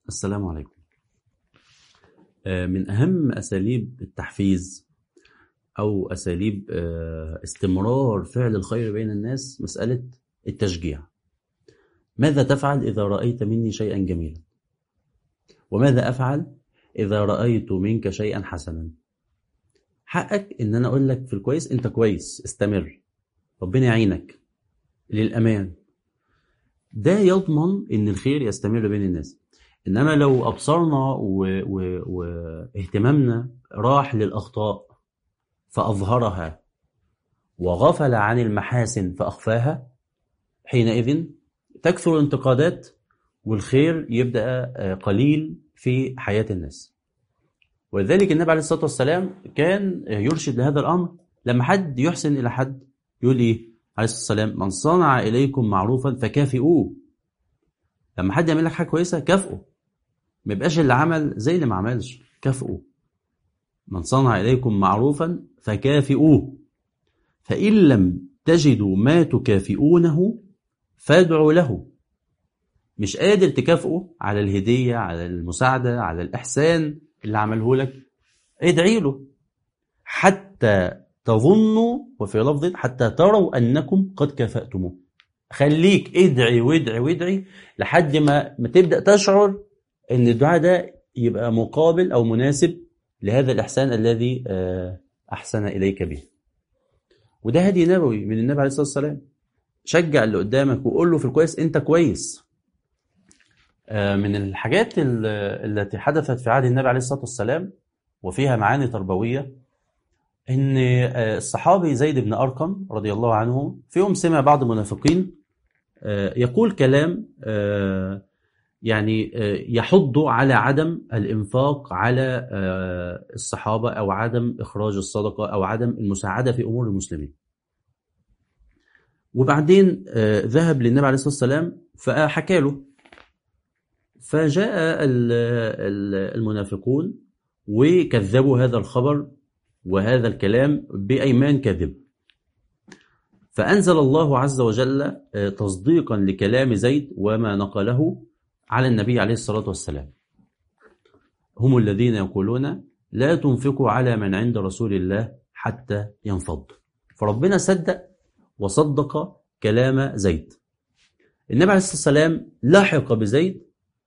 السلام عليكم آه، من أهم أساليب التحفيز أو أساليب آه، استمرار فعل الخير بين الناس مسألة التشجيع ماذا تفعل إذا رأيت مني شيئا جميلا وماذا أفعل إذا رأيت منك شيئا حسنا حقك إن أنا أقول لك في الكويس أنت كويس استمر ربنا يعينك للأمان ده يضمن إن الخير يستمر بين الناس انما لو ابصرنا واهتمامنا راح للاخطاء فاظهرها وغفل عن المحاسن فاخفاها حينئذ تكثر الانتقادات والخير يبدا قليل في حياه الناس ولذلك النبي عليه الصلاه والسلام كان يرشد لهذا الامر لما حد يحسن الى حد يقول ايه عليه الصلاه والسلام من صنع اليكم معروفا فكافئوه لما حد يعمل لك حاجه كويسه كافئه ما يبقاش اللي عمل زي اللي ما عملش كافئوا من صنع إليكم معروفا فكافئوه فإن لم تجدوا ما تكافئونه فادعوا له مش قادر تكافئه على الهدية على المساعدة على الإحسان اللي عمله لك ادعي له حتى تظنوا وفي لفظ حتى تروا أنكم قد كافأتموه خليك ادعي وادعي وادعي لحد ما ما تبدأ تشعر ان الدعاء ده يبقى مقابل او مناسب لهذا الاحسان الذي احسن اليك به وده هدي نبوي من النبي عليه الصلاه والسلام شجع اللي قدامك وقول له في الكويس انت كويس من الحاجات التي حدثت في عهد النبي عليه الصلاه والسلام وفيها معاني تربويه ان الصحابي زيد بن ارقم رضي الله عنه في يوم سمع بعض المنافقين يقول كلام يعني يحض على عدم الانفاق على الصحابه او عدم اخراج الصدقه او عدم المساعده في امور المسلمين. وبعدين ذهب للنبي عليه الصلاه والسلام فحكى له فجاء المنافقون وكذبوا هذا الخبر وهذا الكلام بايمان كاذبه. فانزل الله عز وجل تصديقا لكلام زيد وما نقله على النبي عليه الصلاة والسلام هم الذين يقولون لا تنفقوا على من عند رسول الله حتى ينفض فربنا صدق وصدق كلام زيد النبي عليه الصلاة والسلام لحق بزيد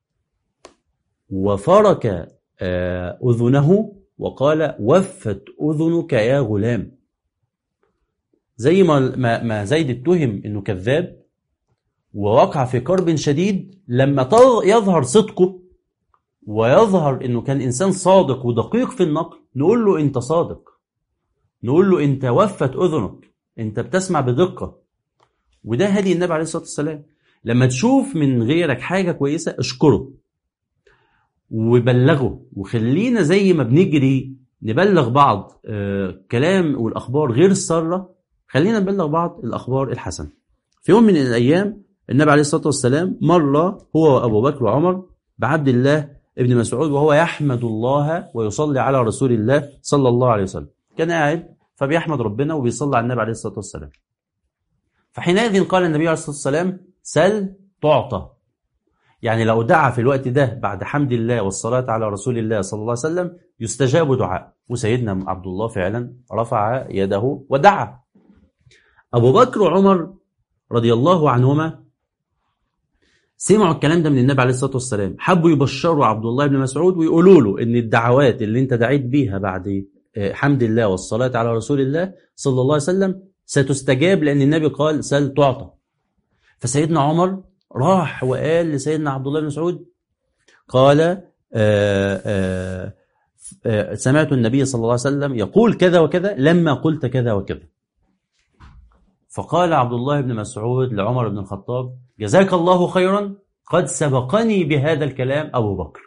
وفرك أذنه وقال وفت أذنك يا غلام زي ما ما زيد اتهم انه كذاب ووقع في كرب شديد لما يظهر صدقه ويظهر انه كان انسان صادق ودقيق في النقل نقول له انت صادق نقول له انت وفت اذنك انت بتسمع بدقه وده هدي النبي عليه الصلاه والسلام لما تشوف من غيرك حاجه كويسه اشكره وبلغه وخلينا زي ما بنجري نبلغ بعض آه كلام والاخبار غير الساره خلينا نبلغ بعض الاخبار الحسنه في يوم من الايام النبي عليه الصلاه والسلام مر هو وابو بكر وعمر بعبد الله ابن مسعود وهو يحمد الله ويصلي على رسول الله صلى الله عليه وسلم كان قاعد فبيحمد ربنا وبيصلي على النبي عليه الصلاه والسلام فحينئذ قال النبي عليه الصلاه والسلام سل تعطى يعني لو دعا في الوقت ده بعد حمد الله والصلاه على رسول الله صلى الله عليه وسلم يستجاب دعاء وسيدنا عبد الله فعلا رفع يده ودعا ابو بكر وعمر رضي الله عنهما سمعوا الكلام ده من النبي عليه الصلاه والسلام حبوا يبشروا عبد الله بن مسعود ويقولوا له ان الدعوات اللي انت دعيت بيها بعد حمد الله والصلاه على رسول الله صلى الله عليه وسلم ستستجاب لان النبي قال سل تعطى فسيدنا عمر راح وقال لسيدنا عبد الله بن مسعود قال آآ آآ سمعت النبي صلى الله عليه وسلم يقول كذا وكذا لما قلت كذا وكذا فقال عبد الله بن مسعود لعمر بن الخطاب جزاك الله خيرا قد سبقني بهذا الكلام أبو بكر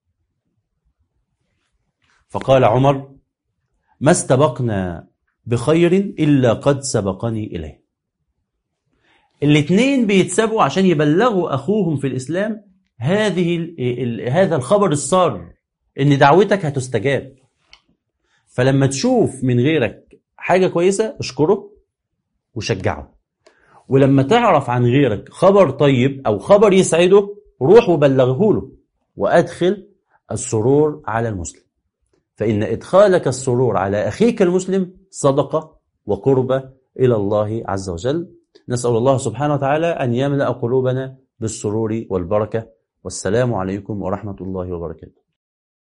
فقال عمر ما استبقنا بخير إلا قد سبقني إليه الاثنين بيتسابوا عشان يبلغوا أخوهم في الإسلام هذه هذا الخبر السار إن دعوتك هتستجاب فلما تشوف من غيرك حاجة كويسة اشكره وشجعه ولما تعرف عن غيرك خبر طيب او خبر يسعده روح وبلغه له وأدخل السرور على المسلم فإن إدخالك السرور على أخيك المسلم صدقة وقربة إلى الله عز وجل نسأل الله سبحانه وتعالى أن يملأ قلوبنا بالسرور والبركة والسلام عليكم ورحمة الله وبركاته